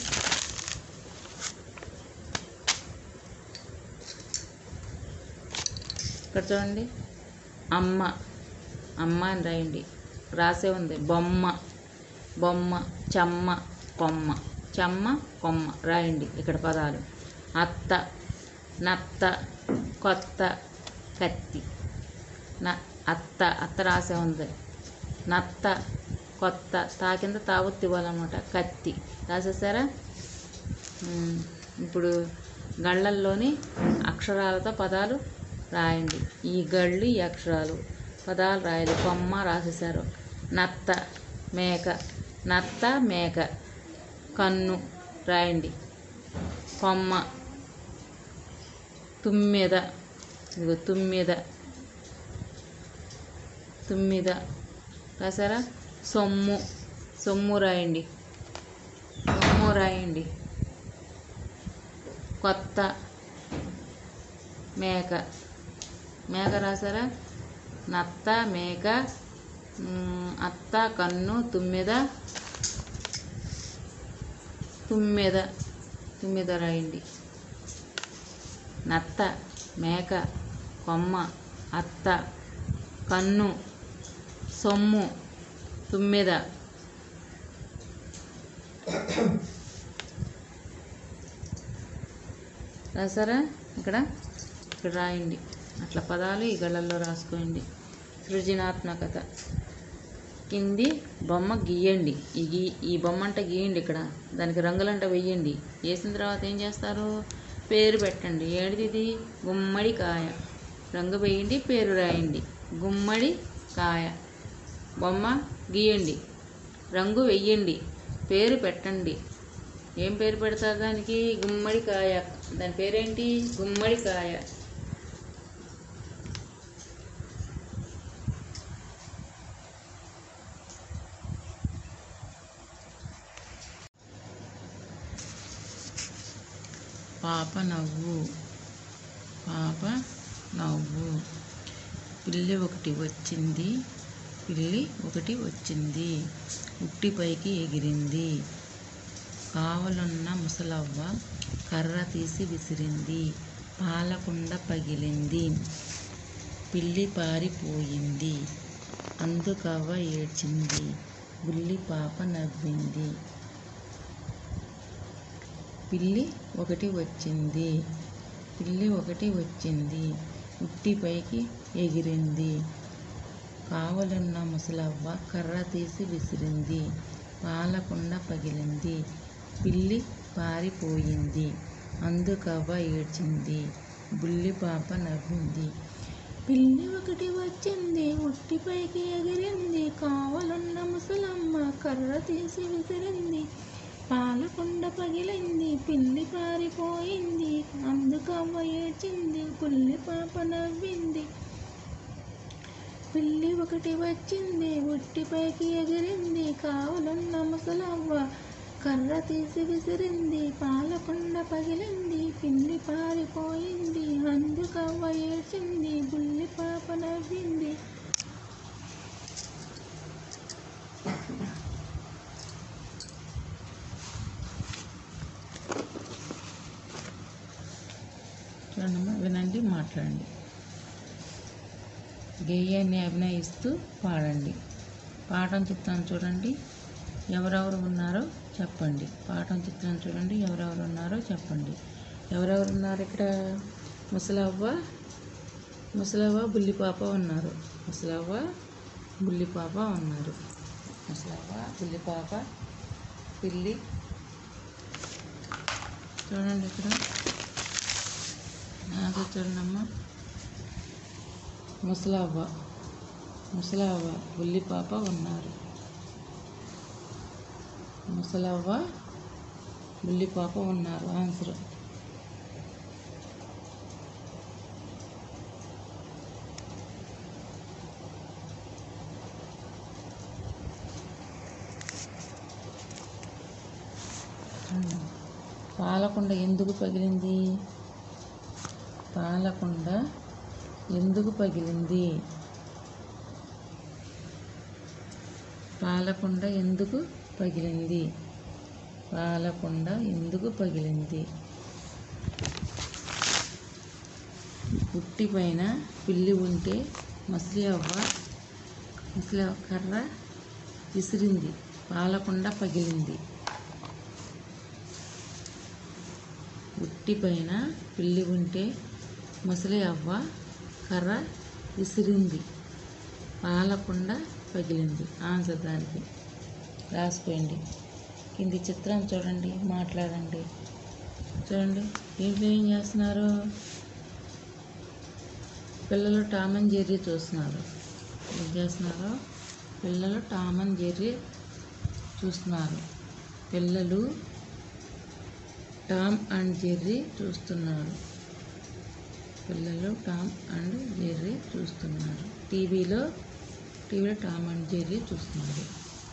ఇక్కడ చూడండి అమ్మ అమ్మ అని రాయండి రాసే ఉంది బొమ్మ బొమ్మ చెమ్మ కొమ్మ చెమ్మ కొమ్మ రాయండి ఇక్కడ పదాలు అత్త నత్త కొత్త కత్తి న అత్త అత్త రాసే ఉంది నత్త కొత్త తా కింద తావొత్తి ఇవ్వాలన్నమాట కత్తి రాసేసారా ఉమ్, ఇప్పుడు గళ్ళల్లోని అక్షరాలతో పదాలు రాయండి ఈ గళ్ళు ఈ అక్షరాలు పదాలు రాయాలి కొమ్మ రాసేసారు నత్త మేక నత్త మేక కన్ను రాయండి కొమ్మ తుమ్మెద ఇదిగో తుమ్మెద తుమ్మిద రాసారా సొమ్ము సొమ్ము రాయండి సొమ్ము రాయండి కొత్త మేక మేక రాసారా నత్త మేక మ్, అత్త కన్ను తుమ్మెద తుమ్మెద తుమ్మెద రాయండి నత్త మేక కొమ్మ అత్త కన్ను సొమ్ము తుమ్మెద రాసారా ఇక్కడ ఇక్కడ రాయండి అట్లా పదాలు ఈ గళ్ళల్లో రాసుకోండి సృజనాత్మకత కింది బొమ్మ గీయండి ఈ గీ ఈ బొమ్మ అంటే గీయండి ఇక్కడ దానికి రంగులంట వెయ్యండి వేసిన తర్వాత ఏం చేస్తారు పేరు పెట్టండి ఏడిది ఇది గుమ్మడి కాయ రంగు వేయండి పేరు రాయండి గుమ్మడి కాయ బొమ్మ గీయండి రంగు వెయ్యండి పేరు పెట్టండి ఏం పేరు పెడతారు దానికి గుమ్మడి కాయ దాని పేరేంటి గుమ్మడి కాయ పాప నవ్వు పాప నవ్వు పిల్లి ఒకటి వచ్చింది పిల్లి ఒకటి వచ్చింది ఉట్టి పైకి ఎగిరింది కావలున్న ముసలవ్వ కర్ర తీసి విసిరింది పాలకుండ పగిలింది పిల్లి పారిపోయింది అందుకవ్వ ఏడ్చింది బుల్లి పాప నవ్వింది పిల్లి ఒకటి వచ్చింది పిల్లి ఒకటి వచ్చింది ఉట్టి పైకి ఎగిరింది కావలున్న ముసలవ్వ కర్ర తీసి విసిరింది పాలకుండ పగిలింది పిల్లి పారిపోయింది అందుకవ్వ ఏడ్చింది బుల్లి పాప నవ్వింది పిల్లి ఒకటి వచ్చింది ఉట్టి పైకి ఎగిరింది కావలున్న ముసలమ్మ కర్ర తీసి విసిరింది పాలకుండ పగిలింది పిల్లి పారిపోయింది అందుకవ్వ ఏడ్చింది పుల్లి పాప నవ్వింది పిల్లి ఒకటి వచ్చింది ఉట్టి పైకి ఎగిరింది కావలున్న ముసలవ్వ కర్ర తీసి విసిరింది పాలకుండ పగిలింది పిల్లి పారిపోయింది అందుకవ్వ ఏడ్చింది బుల్లి పాప నవ్వింది చూడమ్మా వినండి మాట్లాడండి గేయాన్ని అభినయిస్తూ పాడండి పాఠం చిత్రం చూడండి ఎవరెవరు ఉన్నారో చెప్పండి పాఠం చిత్రం చూడండి ఎవరెవరు ఉన్నారో చెప్పండి ఎవరెవరు ఉన్నారు ఇక్కడ ముసలవ్వ ముసలవ్వ బుల్లిపాప ఉన్నారు ముసలవ్వ బుల్లిపాప ఉన్నారు ముసలవ్వ బుల్లిపాప పిల్లి చూడండి ఇక్కడ నాతో చూడండమ్మా ముసలవ్వ ముసలవ్వ బుల్లి పాప ఉన్నారు ముసలవ్వ బుల్లి పాప ఉన్నారు ఆన్సర్ పాలకుండ ఎందుకు పగిలింది పాలకుండ ఎందుకు పగిలింది పాలకుండ ఎందుకు పగిలింది పాలకుండ ఎందుకు పగిలింది ఉట్టి పైన పిల్లి ఉంటే మసిలి అవ్వ మసిలి అవ్వ కర్ర విసిరింది పాలకుండ పగిలింది ఉట్టి పైన పిల్లి ఉంటే ముసలి అవ్వ కర్ర విసిరింది పాలకుండ పగిలింది ఆన్సర్ దానికి రాసుకోండి కింది చిత్రం చూడండి మాట్లాడండి చూడండి దీంట్లో ఏం చేస్తున్నారు పిల్లలు టామ్ అండ్ జెర్రీ చూస్తున్నారు ఏం చేస్తున్నారు పిల్లలు టామ్ అండ్ జెర్రీ చూస్తున్నారు పిల్లలు టామ్ అండ్ జెర్రీ చూస్తున్నారు పిల్లలు టామ్ అండ్ జెర్రీ చూస్తున్నారు టీవీలో టీవీలో టామ్ అండ్ జెర్రీ చూస్తున్నారు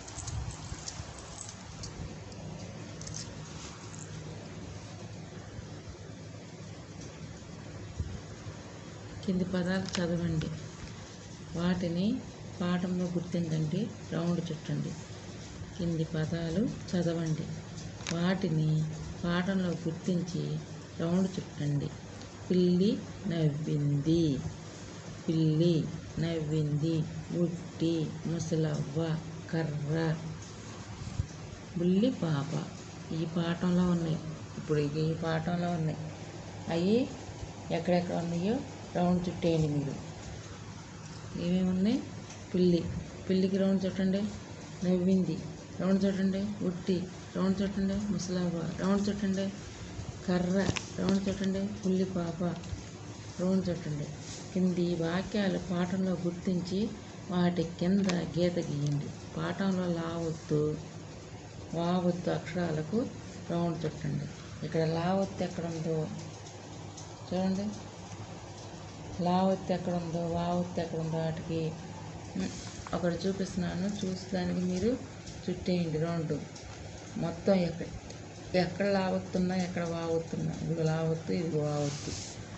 కింది పదాలు చదవండి వాటిని పాఠంలో గుర్తించండి రౌండ్ చుట్టండి కింది పదాలు చదవండి వాటిని పాఠంలో గుర్తించి రౌండ్ చుట్టండి పిల్లి నవ్వింది పిల్లి నవ్వింది ఉట్టి ముసలవ్వ కర్ర బుల్లి పాప ఈ పాఠంలో ఉన్నాయి ఇప్పుడు ఈ పాఠంలో ఉన్నాయి అవి ఎక్కడెక్కడ ఉన్నాయో రౌండ్ చుట్టేయండి మీరు ఏమేమి ఉన్నాయి పిల్లి పిల్లికి రౌండ్ చుట్టండి నవ్వింది రౌండ్ చుట్టండి ఉట్టి రౌండ్ చుట్టండి ముసలవ్వ రౌండ్ చుట్టండి కర్ర రౌండ్ చుట్టండి పుల్లి పాప రౌండ్ చుట్టండి కింది వాక్యాలు పాఠంలో గుర్తించి వాటి కింద గీత గీయండి పాఠంలో లావొత్తు వావొత్తు అక్షరాలకు రౌండ్ చుట్టండి ఇక్కడ లావొత్తు ఎక్కడ ఉందో చూడండి లావొత్తు ఎక్కడ ఉందో వావొత్తు ఎక్కడ ఉందో వాటికి ఉమ్, ఒకటి చూపిస్తున్నాను చూసి దానికి మీరు చుట్టేయండి రౌండ్ మొత్తం ఎక్కడ ఎక్కడ లావొత్తున్నా ఎక్కడ వావొత్తున్నా ఇది లావొత్తు ఇది వావొత్తు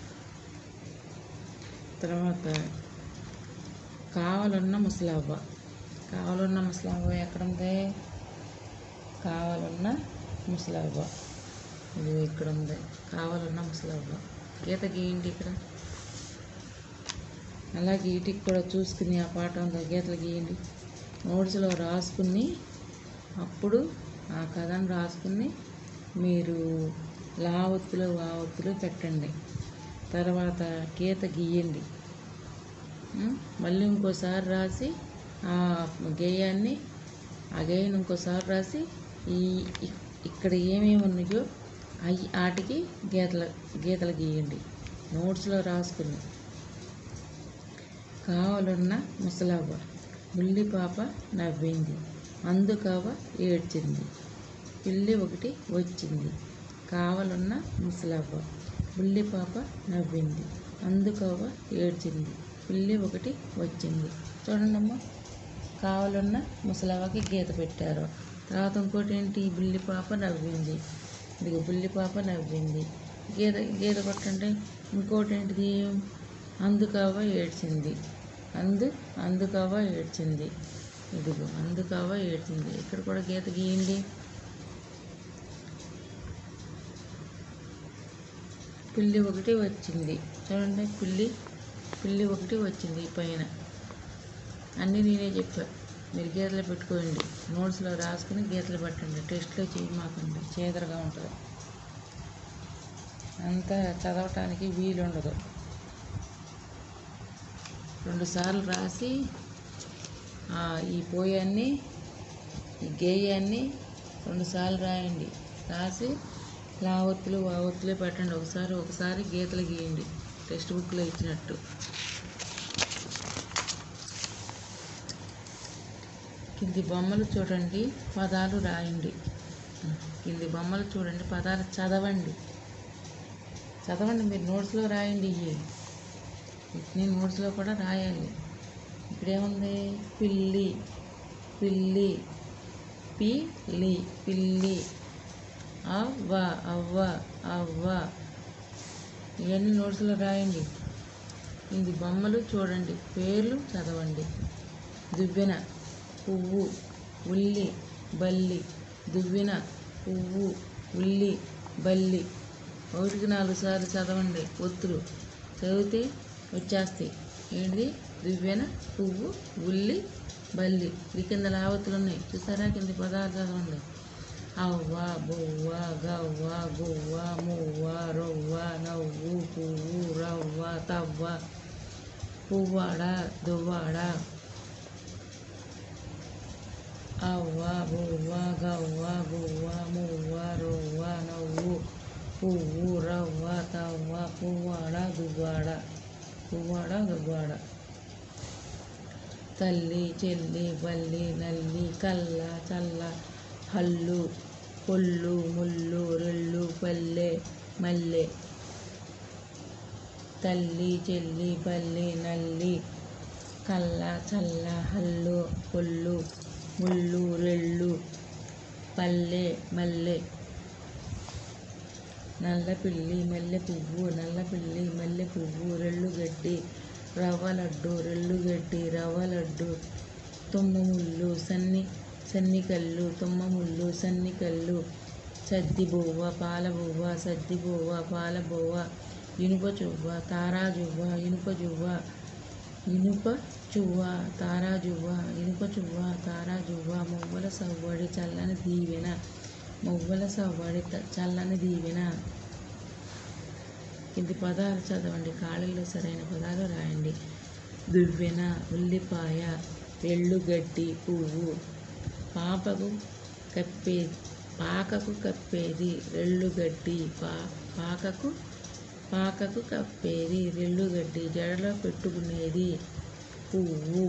తర్వాత కావాలన్న ముసలవ్వ కావాలన్న ముసలవ్వ ఎక్కడ ఉంది కావాలన్న ముసలవ్వ ఇది ఇక్కడ ఉంది కావాలన్న ముసలవ్వ గీత గీయండి ఇక్కడ అలాగే వీటికి కూడా చూసుకుని ఆ పాఠంలో గీతలు గీయండి నోట్స్లో రాసుకుని అప్పుడు ఆ కథను రాసుకుని మీరు లావత్తులు వావత్తులు పెట్టండి తర్వాత గీత గీయండి ఉం? మళ్ళీ ఇంకోసారి రాసి ఆ గేయాన్ని ఆ గేయాన్ని ఇంకోసారి రాసి ఈ ఇక్- ఇక్కడ ఏమేమి ఉన్నాయో అవి వాటికి గీతలు గీతలు గీయండి నోట్స్లో రాసుకుని కావాలన్న ముసలవ్వ బుల్లి పాప నవ్వింది అందుకవ్వ ఏడ్చింది పిల్లి ఒకటి వచ్చింది కావాలన్న ముసలవ్వ బుల్లి పాప నవ్వింది అందుకవ్వ ఏడ్చింది పిల్లి ఒకటి వచ్చింది చూడండి అమ్మా కావాలన్న ముసలవ్వకి గీత పెట్టారు తర్వాత ఇంకోటి ఏంటి బుల్లి పాప నవ్వింది ఇదిగో బుల్లి పాప నవ్వింది గీత గీత కొట్టండి ఇంకోటి ఏంటిది అందుకవ్వ ఏడ్చింది అందు అందుకవ్వ ఏడ్చింది ఇదిగో అందుకవ్వ ఏడ్చింది ఇక్కడ కూడా గీత గీయండి పిల్లి ఒకటి వచ్చింది చూడండి పిల్లి పిల్లి ఒకటి వచ్చింది ఈ పైన అన్నీ నేనే చెప్పా మీరు గీతలు పెట్టుకోండి నోట్స్లో రాసుకుని గీతలు పెట్టండి టెస్ట్లో చేయమాకండి చేదరగా ఉంటుంది అంతా చదవటానికి వీలు ఉండదు రెండుసార్లు రాసి ఆ, ఈ పోయాన్ని ఈ గేయాన్ని రెండుసార్లు రాయండి రాసి లావత్తులు వావత్తులు పెట్టండి ఒకసారి ఒకసారి గీతలు గీయండి టెక్స్ట్ బుక్లో ఇచ్చినట్టు కింది బొమ్మలు చూడండి పదాలు రాయండి కింది బొమ్మలు చూడండి పదాలు చదవండి చదవండి మీరు నోట్స్లో రాయండి ఇవి నేను నోట్స్లో కూడా రాయాలి ఇక్కడేముంది పిల్లి పిల్లి పిల్లి పిల్లి అవ్వ అవ్వ అవ్వ ఇవన్నీ నోట్స్లో రాయండి ఇది బొమ్మలు చూడండి పేర్లు చదవండి దువ్వెన పువ్వు ఉల్లి బల్లి దువ్వెన పువ్వు ఉల్లి బల్లి ఒకటికి నాలుగు సార్లు చదవండి ఒత్తులు చదివితే వచ్చేస్తాయి ఏంటి దువ్వెన పువ్వు ఉల్లి బల్లి ఈ కింద లావత్తులు ఉన్నాయి చూసారా కింద పదాలు చదవండి అవ్వ బొవ్వ గవ్వ గువ్వ మువ్వ రొవ్వ నవ్వు పువ్వు రవ్వ తవ్వ పువ్వాడ దువ్వాడ అవ్వ బువ్వ గవ్వ గువ్వ మువ్వ రొవ్వ నవ్వు పువ్వు రవ్వ తవ్వ పువ్వాడ దువ్వాడ పువ్వాడ దువ్వాడ తల్లి చెల్లి బల్లి నల్లి కల్ల చల్ల హల్లు పొల్లు ముల్లు రెళ్ళు పల్లె మల్లె తల్లి చెల్లి బల్లి నల్లి కల్ల చల్ల హల్లు పొల్లు ముళ్ళు రెళ్ళు పల్లె మల్లె నల్ల పిల్లి మల్లె పువ్వు నల్ల పిల్లి మల్లె పువ్వు రెళ్ళు గడ్డి రవ్వ లడ్డు రెళ్ళు గడ్డి రవ్వ లడ్డు తుమ్మ ముళ్ళు సన్ని సన్ని కళ్ళు తుమ్మ ముళ్ళు సన్ని కళ్ళు సద్ది బువ్వ పాల బువ్వ సద్ది బువ్వ పాల బువ్వ ఇనుప చువ్వ తారా జువ్వ ఇనుప జువ్వ ఇనుప చువ్వ తారా జువ్వ ఇనుప చువ్వ తారా జువ్వ మువ్వల సవ్వడి చల్లని దీవెన మువ్వల సవ్వడి త- చల్లని దీవెన కింది పదాలు చదవండి ఖాళీలో సరైన పదాలు రాయండి దువ్వెన ఉల్లిపాయ ఎள்ளுగడ్డి పువ్వు పాపకు కప్పే పాకకు కప్పేది రెల్లుగడ్డి పా పాకకు పాకకు కప్పేది రెల్లుగడ్డి జడలో పెట్టుకునేది పువ్వు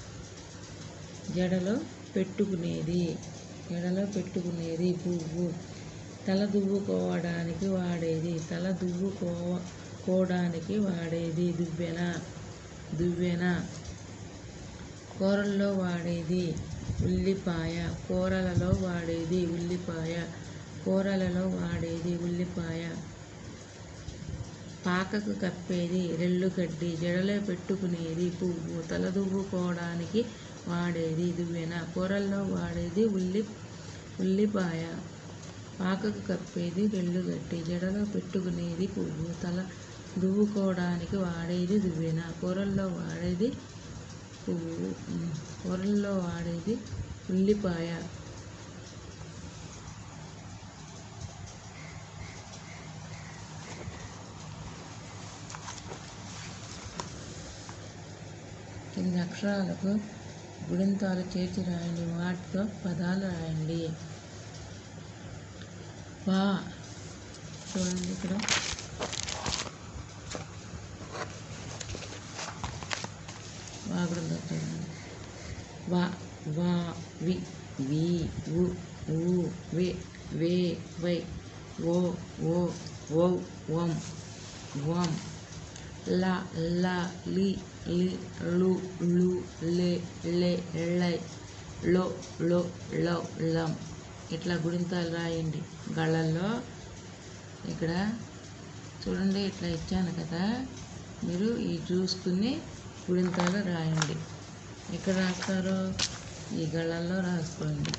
జడలో పెట్టుకునేది జడలో పెట్టుకునేది పువ్వు తల దువ్వుకోవడానికి వాడేది తల దువ్వుకోవడానికి వాడేది దువ్వెన దువ్వెన కూరల్లో వాడేది ఉల్లిపాయ కూరలలో వాడేది ఉల్లిపాయ కూరలలో వాడేది ఉల్లిపాయ పాకకు కప్పేది రెల్లుగడ్డి జడలో పెట్టుకునేది పువ్వు తల దువ్వుకోవడానికి వాడేది దువ్వెన కూరల్లో వాడేది ఉల్లి ఉల్లిపాయ పాకకు కప్పేది రెల్లుగడ్డి జడలో పెట్టుకునేది పువ్వు తల దువ్వుకోవడానికి వాడేది దువ్వెన కూరల్లో వాడేది పువ్వు ఉమ్, కూరల్లో వాడేది ఉల్లిపాయ కింది అక్షరాలకు గుణింతాలు చేర్చి రాయండి వాటితో పదాలు రాయండి వా చూడండి ఇక్కడ వా కూడా ఉందో చూడండి వా వా వి వి ఉ ఊ వే వే వై ఓ ఓ ఓ ఓం ఓం లా లా లి లి లు లు లే లే లై లో లో లో లం ఇట్లా గుణింతాలు రాయండి గళ్ళల్లో ఇక్కడ చూడండి ఇట్లా ఇచ్చాను కదా మీరు ఈ చూసుకుని గుణింతాలు రాయండి ఎక్కడ రాస్తారు ఈ గళ్ళల్లో రాసుకోండి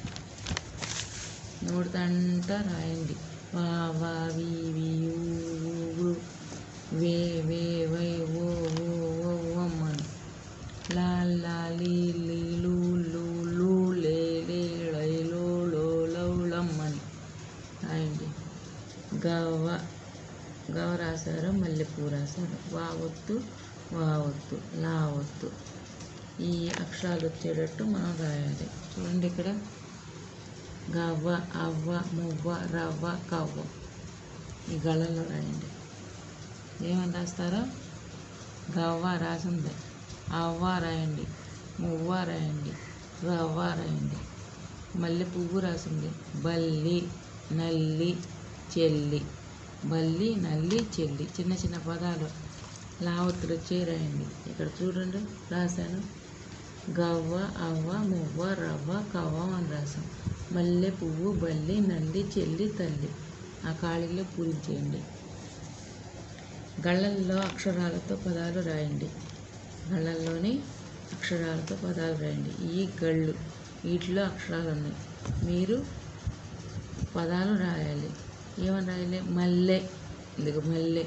నోటిదంతా రాయండి వా వా వి వి ఊ ఊ, ఊ, వే వే వై ఓ ఓ ఓ ఓం అని లా లా లీ లీ లు లు లు లే లే లై లో లో లౌ లం అని రాయండి గవ గవ రాశారు మల్లెపూ రాశారు వా ఒత్తు వా ఒత్తు లా ఒత్తు ఈ అక్షరాలు వచ్చేటట్టు మనం రాయాలి చూడండి ఇక్కడ గవ్వ అవ్వ మువ్వ రవ్వ కవ్వ ఈ గళ్ళలో రాయండి ఏమని రాస్తారో గవ్వ రాసింది అవ్వ రాయండి మువ్వ రాయండి రవ్వ రాయండి మల్లె పువ్వు రాసింది బల్లి నల్లి చెల్లి బల్లి నల్లి చెల్లి చిన్న చిన్న పదాలు లావత్తులు వచ్చే రాయండి ఇక్కడ చూడండి రాశాను గవ్వ అవ్వ మువ్వ రవ్వ కవ్వ అని రాసాం మల్లె పువ్వు బల్లి నంది చెల్లి తల్లి ఆ ఖాళీలో పూరించేయండి గళ్ళల్లో అక్షరాలతో పదాలు రాయండి గళ్ళల్లోని అక్షరాలతో పదాలు రాయండి ఈ గళ్ళు వీటిలో అక్షరాలు ఉన్నాయి మీరు పదాలు రాయాలి ఏమని రాయాలి మల్లె ఇదిగో మల్లె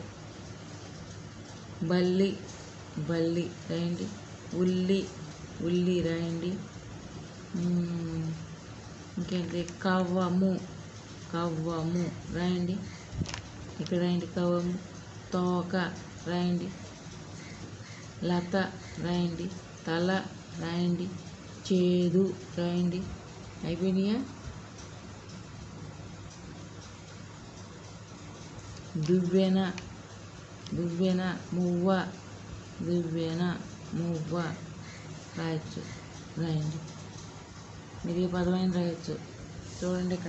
బల్లి బల్లి రాయండి ఉల్లి ఉల్లి రాయండి మ్మ్. ఇంకేంటి కవ్వము కవ్వము రాయండి ఇక్కడ రాయండి కవ్వము తోక రాయండి లత రాయండి తల రాయండి చేదు రాయండి అయిపోయినాయా దువ్వెన దువ్వెన మువ్వ దువ్వెన మువ్వ రాయొచ్చు రాయండి మీరు ఏ పదమైన రాయొచ్చు చూడండి ఇక్కడ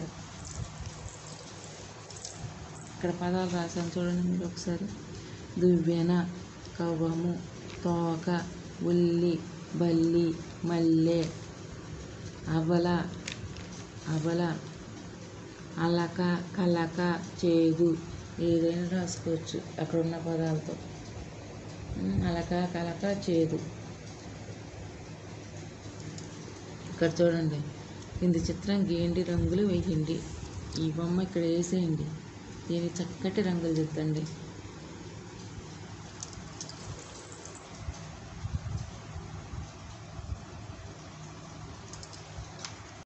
ఇక్కడ పదాలు రాశాను చూడండి మీరు ఒకసారి దువ్వెన కవ్వము తోక ఉల్లి బల్లి మల్లె అవల అవల అలక కలక చేదు ఏదైనా రాసుకోవచ్చు అక్కడ ఉన్న పదాలతో ఉమ్, అలక కలక చేదు ఇక్కడ చూడండి కింది చిత్రం గేండి రంగులు వేయండి ఈ బొమ్మ ఇక్కడ వేసేయండి దీనికి చక్కటి రంగులు దిద్దండి